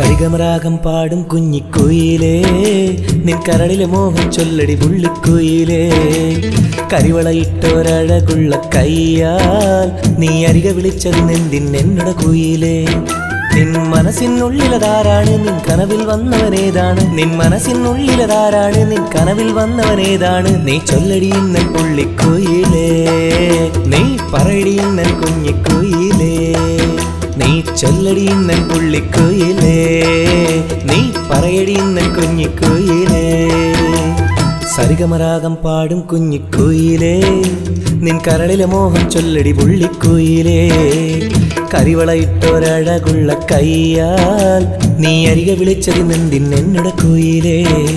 സരിഗമരാഗം പാടും കുഞ്ഞിക്കുയിലേ നിൻ കരളിലെ മോഹം ചൊല്ലടി പുള്ളിക്കുയിലേ കരിവളയിട്ടൊരഴകുള്ള കയ്യാൽ നീ അരിക വിളിച്ചത് നെന്തിൻ എന്നോട് കുയിലേ നിൻ മനസ്സിനുള്ളിലതാരാണ് നിൻ കനവിൽ വന്നവനേതാണ് നിൻ മനസ്സിനുള്ളിലതാരാണ് നിൻ കനവിൽ വന്നവനേതാണ് നീ ചൊല്ലടി ഇന്നൻ പുള്ളിക്കുയിലേ നീ പറയടി ഇന്നൻ കുഞ്ഞിക്കുയിലേ നീ ചൊല്ലടി ഇന്നൻ പുള്ളിക്കുയിലേ നീ പറയടി ഇന്നൻ കുഞ്ഞിക്കുയിലേ സരിഗമരാഗം പാടും കുഞ്ഞിക്കുയിലേ നിൻ കരളിലെ മോഹം ചൊല്ലടി പുള്ളിക്കുയിലേ കരിവളയിട്ടൊരഴകുള്ള കയ്യാൽ നീ അരികെ വിളിച്ചത് നെന്തിൻ എന്നോട് കുയിലേ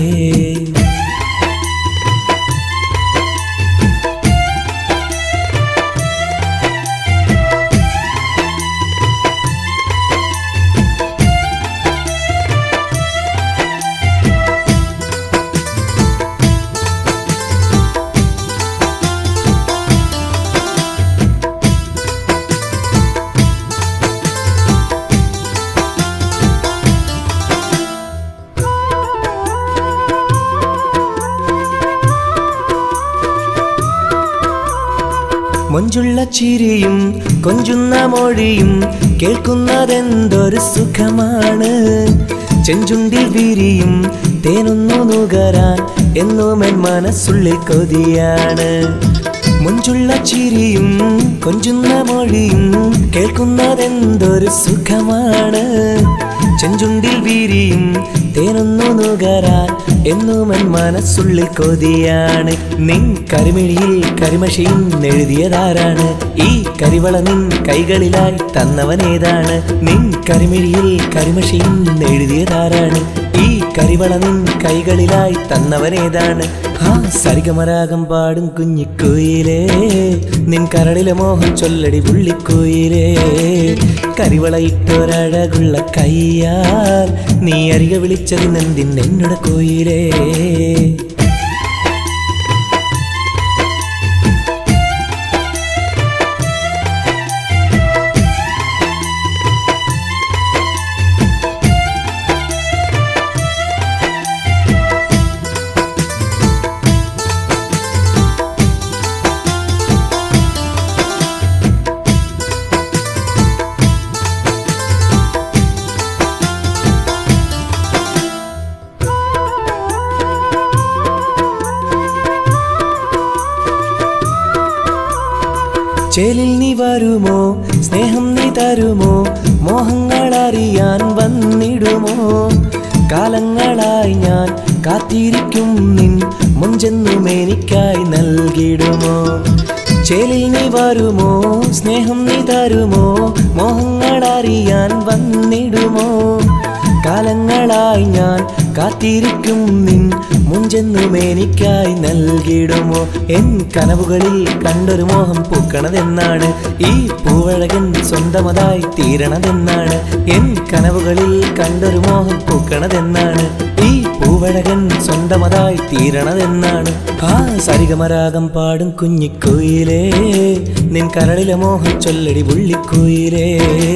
മൊഞ്ചുള്ള ചിരിയും കൊഞ്ചുന്ന മൊഴിയും കേൾക്കുന്നതെന്തൊരു സുഖമാണ് ചെഞ്ചുണ്ടിൽ വിരിയും തേനൊന്നു നുകരാൻ എന്നും എൻ മനസ്സുള്ളിൽ കൊതിയാണ് മുഞ്ചുള്ള ചിരിയും കൊഞ്ചുന്ന മൊഴിയും കേൾക്കുന്നതെന്തൊരു സുഖമാണ് ചെഞ്ചുണ്ടിൽ വിരിയും തേനൊന്നു നുകരാൻ എന്നും എൻ മനസ്സുള്ളിൽ കൊതിയാണ് നിൻ കരിമിഴിയിൽ കരിമഷിയും എഴുതിയതാരാണ് ഈ കരിവള നിൻ കൈകളിലായി തന്നവനേതാണ് നിൻ കരിമിഴിയിൽ കരിമഷിയും എഴുതിയതാരാണ് ഈ കരിവള നിൻ കൈകളിലായി തന്നവനേതാണ് ആ സരിഗമരാഗം പാടും കുഞ്ഞിക്കുയിലേ നിൻ കരളിലെ മോഹം ചൊല്ലടി പുള്ളിക്കുയിലേ കരിവളയിട്ടൊരഴകുള്ള കയ്യാൽ നീ അരികെ വിളിച്ചത് നെന്തിൻ എന്നോട് കോയിലേ ചേലിൽ നീ വരുമോ സ്നേഹം നീ തരുമോ മോഹങ്ങൾ അറിയാൻ വന്നിടുമോ കാലങ്ങളായി ഞാൻ കാത്തിരിക്കും നിൻ മുഞ്ചെന്നും എനിക്കായി നൽകിടുമോ ചേലിൽ നീ വരുമോ സ്നേഹം നീ തരുമോ മോഹങ്ങൾ അറിയാൻ വന്നിടുമോ കാലങ്ങളായി ഞാൻ കാത്തിരിക്കും നിൻ മുഞ്ചെന്നും എനിക്കായി നൽകിടുമോ എൻ കനവുകളിൽ കണ്ടൊരു മോഹം പൂക്കണതെന്നാണ് ഈ പൂവഴകൻ സ്വന്തമതായി തീരണതെന്നാണ് എൻ കനവുകളിൽ കണ്ടൊരു മോഹം പൂക്കണതെന്നാണ് ഈ പൂവഴകൻ സ്വന്തമതായി തീരണതെന്നാണ് ആ സരിഗമരാഗം പാടും കുഞ്ഞിക്കുയിലേ നിൻ കരളിലെ മോഹം ചൊല്ലടി പുള്ളിക്കുയിലേ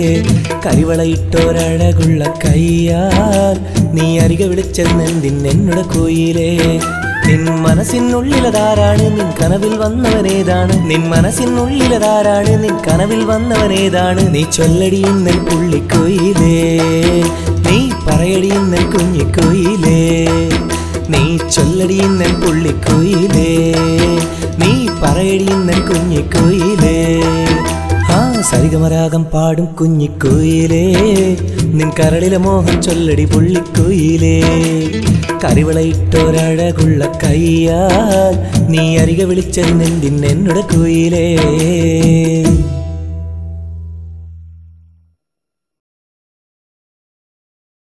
കരിവളയിട്ടൊരഴകുള്ള കയ്യാൽ നീ അരികെ വിളിച്ചെന്നെന്തിൻ എന്നോട് കുയിലേ നിൻ മനസ്സിനുള്ളിലതാരാണ് നിൻ കനവിൽ വന്നവനേതാണ് നിൻ മനസ്സിനുള്ളിലതാരാണ് നിൻ കനവിൽ വന്നവനേതാണ് നീ ചൊല്ലടി ഇന്നൽ പുള്ളിക്കുയിലേ നീ പറയടി ഇന്നൽ കുഞ്ഞിക്കുയിലേ നീ ചൊല്ലടി ഇന്നൽ പുള്ളിക്കുയിലേ നീ പറയടി ഇന്നൽ കുഞ്ഞിക്കുയിലേ ആ സരിഗമരാഗം പാടും കുഞ്ഞിക്കുയിലേ നിൻ കരളിലെ മോഹം ചൊല്ലടി പുള്ളിക്കുയിലേ കരിവളയിട്ടൊരഴകുള്ള കയ്യാൽ നീ അരികെ വിളിച്ചത് നെന്തിൻ എന്നോട് കുയിലേ